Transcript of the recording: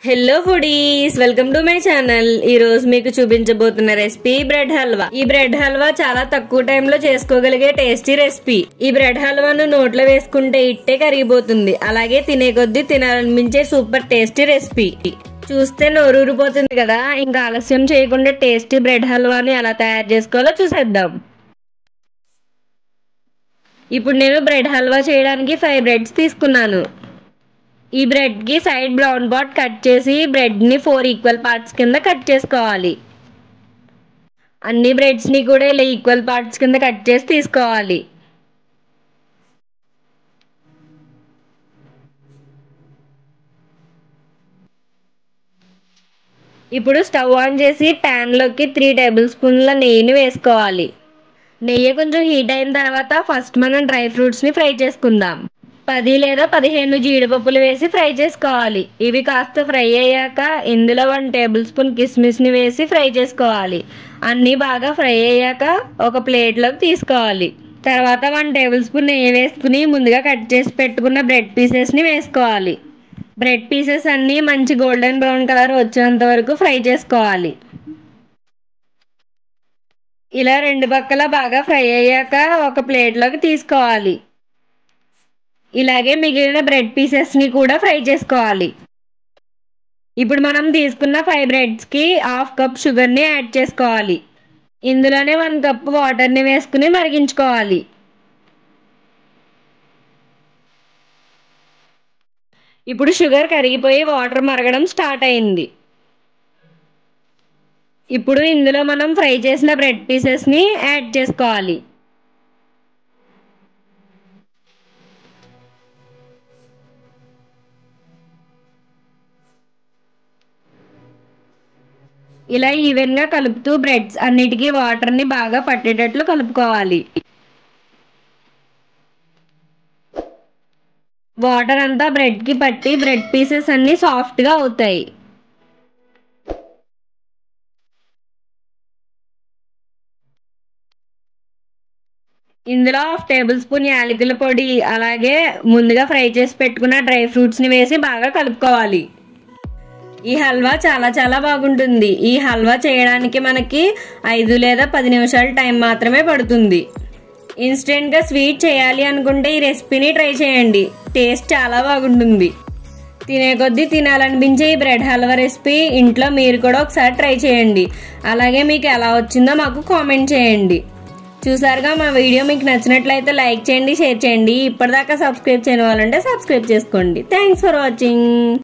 hello foodies welcome to my channel ఈ రోజు మీకు చూపించబోతున్న రెసిపీ బ్రెడ్ హల్వా ఈ బ్రెడ్ హల్వా చాలా తక్కువ టైంలో చేసుకోగలిగే టేస్టీ రెసిపీ ఈ బ్రెడ్ హల్వాను నోట్లో వేసుకుంటే ఇట్టే కరిగిపోతుంది అలాగే తినే కొద్దీ తినాలనిపించే సూపర్ టేస్టీ రెసిపీ చూస్తే నోరూరిపోతుంది కదా ఇంకా ఆలస్యం చేయకుండా టేస్టీ బ్రెడ్ హల్వాని ఎలా తయారు చేసుకోవాలో చూసేద్దాం ఇప్పుడు నేను బ్రెడ్ హల్వా చేయడానికి ఫైవ్ బ్రెడ్స్ తీసుకున్నాను ఈ బ్రెడ్కి సైడ్ బ్రౌన్ పార్ట్ కట్ చేసి బ్రెడ్ని ఫోర్ ఈక్వల్ పార్ట్స్ కింద కట్ చేసుకోవాలి అన్ని బ్రెడ్స్ని కూడా ఇలా ఈక్వల్ పార్ట్స్ కింద కట్ చేసి తీసుకోవాలి ఇప్పుడు స్టవ్ ఆన్ చేసి ప్యాన్లోకి త్రీ టేబుల్ స్పూన్ల నెయ్యిని వేసుకోవాలి నెయ్యి కొంచెం హీట్ అయిన తర్వాత ఫస్ట్ మనం డ్రై ఫ్రూట్స్ని ఫ్రై చేసుకుందాం పది లేదా పదిహేను జీడిపప్పులు వేసి ఫ్రై చేసుకోవాలి ఇవి కాస్త ఫ్రై అయ్యాక ఇందులో వన్ టేబుల్ స్పూన్ కిస్మిస్ని వేసి ఫ్రై చేసుకోవాలి అన్నీ బాగా ఫ్రై అయ్యాక ఒక ప్లేట్లోకి తీసుకోవాలి తర్వాత వన్ టేబుల్ స్పూన్ నెయ్యి వేసుకుని ముందుగా కట్ చేసి పెట్టుకున్న బ్రెడ్ పీసెస్ని వేసుకోవాలి బ్రెడ్ పీసెస్ అన్నీ మంచి గోల్డెన్ బ్రౌన్ కలర్ వచ్చేంత వరకు ఫ్రై చేసుకోవాలి ఇలా రెండు పక్కల బాగా ఫ్రై అయ్యాక ఒక ప్లేట్లోకి తీసుకోవాలి ఇలాగే మిగిలిన బ్రెడ్ పీసెస్ని కూడా ఫ్రై చేసుకోవాలి ఇప్పుడు మనం తీసుకున్న ఫైవ్ బ్రెడ్స్కి హాఫ్ కప్ షుగర్ని యాడ్ చేసుకోవాలి ఇందులోనే వన్ కప్ వాటర్ని వేసుకుని మరిగించుకోవాలి ఇప్పుడు షుగర్ కరిగిపోయి వాటర్ మరగడం స్టార్ట్ అయింది ఇప్పుడు ఇందులో మనం ఫ్రై చేసిన బ్రెడ్ పీసెస్ని యాడ్ చేసుకోవాలి ఇలా ఈవెన్గా కలుపుతూ బ్రెడ్స్ అన్నిటికీ వాటర్ని బాగా పట్టేటట్లు కలుపుకోవాలి వాటర్ అంతా బ్రెడ్కి పట్టి బ్రెడ్ పీసెస్ అన్నీ సాఫ్ట్గా అవుతాయి ఇందులో హాఫ్ టేబుల్ స్పూన్ యాలకుల పొడి అలాగే ముందుగా ఫ్రై చేసి పెట్టుకున్న డ్రై ఫ్రూట్స్ని వేసి బాగా కలుపుకోవాలి ఈ హల్వా చాలా చాలా బాగుంటుంది ఈ హల్వా చేయడానికి మనకి ఐదు లేదా పది నిమిషాల టైం మాత్రమే పడుతుంది ఇన్స్టెంట్గా స్వీట్ చేయాలి అనుకుంటే ఈ రెసిపీని ట్రై చేయండి టేస్ట్ చాలా బాగుంటుంది తినే కొద్దీ తినాలనిపించే ఈ బ్రెడ్ హల్వా రెసిపీ ఇంట్లో మీరు కూడా ఒకసారి ట్రై చేయండి అలాగే మీకు ఎలా వచ్చిందో మాకు కామెంట్ చేయండి చూసారుగా మా వీడియో మీకు నచ్చినట్లయితే లైక్ చేయండి షేర్ చేయండి ఇప్పటిదాకా సబ్స్క్రైబ్ చేయని వాళ్ళంటే సబ్స్క్రైబ్ చేసుకోండి థ్యాంక్స్ ఫర్ వాచింగ్